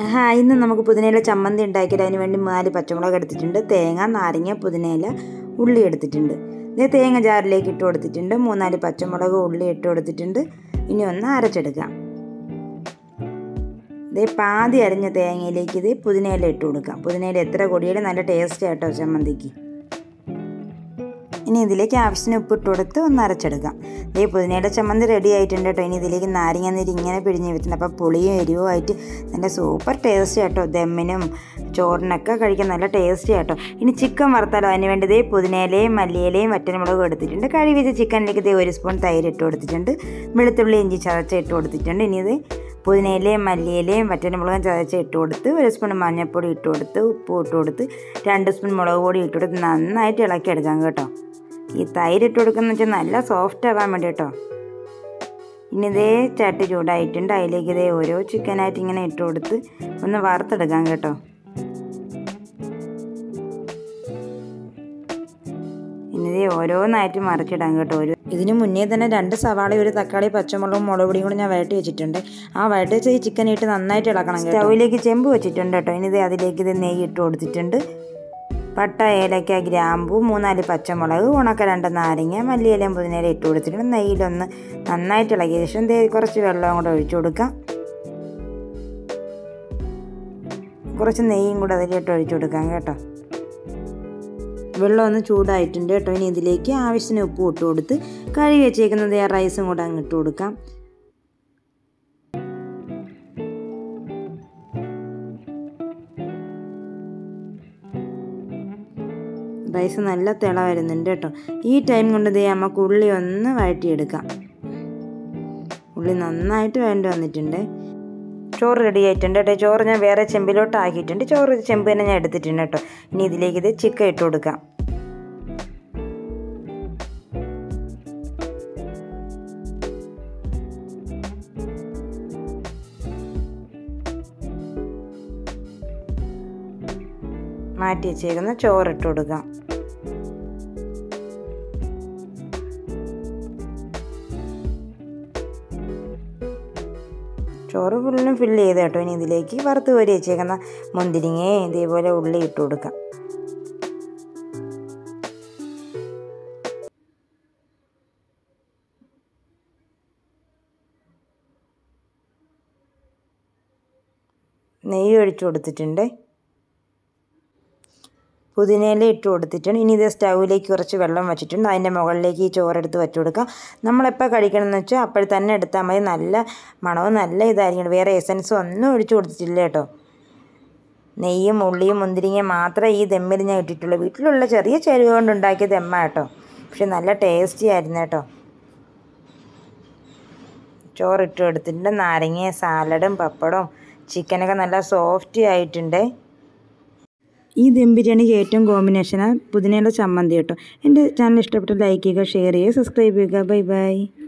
ഹാ ഇന്ന് നമുക്ക് പുതിനയില ചമ്മന്തി ഉണ്ടാക്കിയിട്ട് അതിന് വേണ്ടി നാല് പച്ചമുളക് എടുത്തിട്ടുണ്ട് തേങ്ങ നാരങ്ങ പുതിനയില ഉള്ളി എടുത്തിട്ടുണ്ട് ഇത് തേങ്ങ ജാറിലേക്ക് ഇട്ട് കൊടുത്തിട്ടുണ്ട് മൂന്നാല് പച്ചമുളക് ഉള്ളി ഇട്ട് കൊടുത്തിട്ടുണ്ട് ഇനി ഒന്ന് അരച്ചെടുക്കാം ഇതേ പാതി അരിഞ്ഞ തേങ്ങയിലേക്ക് ഇത് പുതിനയില ഇട്ട് കൊടുക്കാം പുതിനയില എത്ര കൊടിയാലും നല്ല ടേസ്റ്റ് ആട്ടോ ചമ്മന്തിക്ക് ഇനി ഇതിലേക്ക് ആവശ്യത്തിന് ഉപ്പിട്ട് കൊടുത്ത് ഒന്ന് അരച്ചെടുക്കാം ഈ പുതിനയുടെ ചമ്മന്തി റെഡി ആയിട്ടുണ്ട് കേട്ടോ ഇനി ഇതിലേക്ക് നാരങ്ങ നീര് ഇങ്ങനെ പിഴിഞ്ഞ് വെച്ചിട്ടുണ്ട് അപ്പോൾ പുളിയും എരിവും ആയിട്ട് നല്ല സൂപ്പർ ടേസ്റ്റ് കേട്ടോ ദമ്മിനും ചോറിനൊക്കെ കഴിക്കാൻ നല്ല ടേസ്റ്റ് കേട്ടോ ഇനി ചിക്കൻ വറുത്താലോ അതിന് വേണ്ടി ഇതേ പുതിനയിലയും മല്ലിയിലയും വറ്റൽമുളകും എടുത്തിട്ടുണ്ട് കഴി വെച്ച ചിക്കനിലേക്ക് ഇതേ ഒരു സ്പൂൺ തൈര് ഇട്ട് കൊടുത്തിട്ടുണ്ട് വെളുത്തുള്ളി ഇഞ്ചി ചതച്ച ഇട്ട് കൊടുത്തിട്ടുണ്ട് ഇനി ഇത് പുതിനയിലയും മല്ലിയിലയും വറ്റൽമുളകും ചതച്ച് ഇട്ട് കൊടുത്ത് ഒരു സ്പൂൺ മഞ്ഞൾപ്പൊടി ഇട്ട് കൊടുത്ത് ഉപ്പ് ഇട്ട് കൊടുത്ത് രണ്ട് സ്പൂൺ മുളക് പൊടി ഇട്ട് കൊടുത്ത് നന്നായിട്ട് ഇളക്കിയെടുക്കാം കേട്ടോ ഈ തൈര് ഇട്ട് കൊടുക്കുന്ന വെച്ചാൽ നല്ല സോഫ്റ്റ് ആവാൻ വേണ്ടി കേട്ടോ ഇനി ഇതേ ചട്ടി ചൂടായിട്ടുണ്ട് അതിലേക്ക് ഇതേ ഓരോ ചിക്കനായിട്ട് ഇങ്ങനെ ഇട്ട് കൊടുത്ത് ഒന്ന് വറുത്തെടുക്കാം കേട്ടോ ഇനി ഇതേ ഓരോന്നായിട്ട് മറിച്ചിടാം കേട്ടോ ഒരു ഇതിന് മുന്നേ തന്നെ രണ്ട് സവാള ഒരു തക്കാളി പച്ചമുളകും മുളക് പൊടിയും കൂടി ഞാൻ വഴറ്റി വെച്ചിട്ടുണ്ട് ആ വഴറ്റി വെച്ച ഈ ചിക്കൻ ഇട്ട് നന്നായിട്ട് ഇളക്കണം സ്റ്റൗവിലേക്ക് ചെമ്പ് വെച്ചിട്ടുണ്ട് കേട്ടോ ഇനി ഇത് അതിലേക്ക് ഇത് നെയ്യ് ഇട്ട് കൊടുത്തിട്ടുണ്ട് പട്ട ഏലക്ക ഗ്രാമ്പു മൂന്നാല് പച്ചമുളക് ഉണക്ക രണ്ട് നാരങ്ങ മല്ലിയിലയും പുതിനയില ഇട്ട് കൊടുത്തിട്ടുണ്ട് നെയ്യിലൊന്ന് നന്നായിട്ട് ഇളകിയ ശേഷം ദേ കുറച്ച് വെള്ളവും കൂടെ ഒഴിച്ചു കൊടുക്കാം കുറച്ച് നെയ്യും കൂടെ അതിലിട്ട് ഒഴിച്ചു കൊടുക്കാം കേട്ടോ വെള്ളം ഒന്ന് ചൂടായിട്ടുണ്ട് കേട്ടോ ഇനി ഇതിലേക്ക് ആവശ്യത്തിന് ഉപ്പ് ഇട്ട് കൊടുത്ത് കഴുകി വെച്ചേക്കുന്നത് ആ റൈസും കൂടെ അങ്ങ് ഇട്ട് കൊടുക്കാം റൈസ് നല്ല തിള വരുന്നുണ്ട് കേട്ടോ ഈ ടൈം കൊണ്ട് ദേ നമുക്ക് ഉള്ളി ഒന്ന് വഴറ്റിയെടുക്കാം ഉള്ളി നന്നായിട്ട് വേണ്ടി വന്നിട്ടുണ്ട് ചോറ് റെഡി ആയിട്ടുണ്ട് കേട്ടോ ചോറ് ഞാൻ വേറെ ചെമ്പിലോട്ട് ആക്കിയിട്ടുണ്ട് ചോറ് ചെമ്പ് തന്നെ ഞാൻ എടുത്തിട്ടുണ്ട് കേട്ടോ ഇനി ഇതിലേക്ക് ഇത് ചിക്കൻ ഇട്ട് കൊടുക്കാം മാറ്റി വെച്ചേക്കുന്ന ചോറിട്ട് കൊടുക്കാം ചോറ് ഫുള്ളും ഫില്ല് ചെയ്ത് കേട്ടോ ഇനി ഇതിലേക്ക് വറുത്ത് കോരി വെച്ചേക്കുന്ന മുന്തിരിങ്ങയെ ഇതേപോലെ ഉള്ളി ഇട്ട് കൊടുക്കാം നെയ്യ് ഒഴിച്ചു കൊടുത്തിട്ടുണ്ട് പുതിനയില ഇട്ട് കൊടുത്തിട്ടുണ്ട് ഇനി ഇത് സ്റ്റൗവിലേക്ക് കുറച്ച് വെള്ളം വെച്ചിട്ടുണ്ട് അതിൻ്റെ മുകളിലേക്ക് ഈ ചോറെടുത്ത് വെച്ച് കൊടുക്കാം നമ്മളെപ്പോൾ കഴിക്കണമെന്ന് വെച്ചാൽ അപ്പോൾ തന്നെ എടുത്താൽ മതി നല്ല മണവും നല്ല ഇതായിരിക്കും വേറെ എസൻസും ഒന്നും ഒഴിച്ചു കൊടുത്തിട്ടില്ല കേട്ടോ നെയ്യും ഉള്ളിയും മുന്തിരിങ്ങയും മാത്രമേ ഈ ദമ്മിൽ ഞാൻ ഇട്ടിട്ടുള്ളൂ വീട്ടിലുള്ള ചെറിയ ചേരുവ കൊണ്ട് ഉണ്ടാക്കിയ ദമ്മ കേട്ടോ പക്ഷെ നല്ല ടേസ്റ്റി ആയിരുന്നു കേട്ടോ ചോറിട്ട് കൊടുത്തിട്ടുണ്ട് നാരങ്ങ സാലഡും പപ്പടവും ചിക്കനൊക്കെ നല്ല സോഫ്റ്റി ആയിട്ടുണ്ട് ഈ ദം ബിരിയാണിക്ക് ഏറ്റവും കോമ്പിനേഷനാണ് പുതിനയുടെ ചമ്മന്തി കേട്ടോ എൻ്റെ ചാനൽ ഇഷ്ടപ്പെട്ട ലൈക്ക് ചെയ്യുക ഷെയർ ചെയ്യുക സബ്സ്ക്രൈബ് ചെയ്യുക ബൈ ബൈ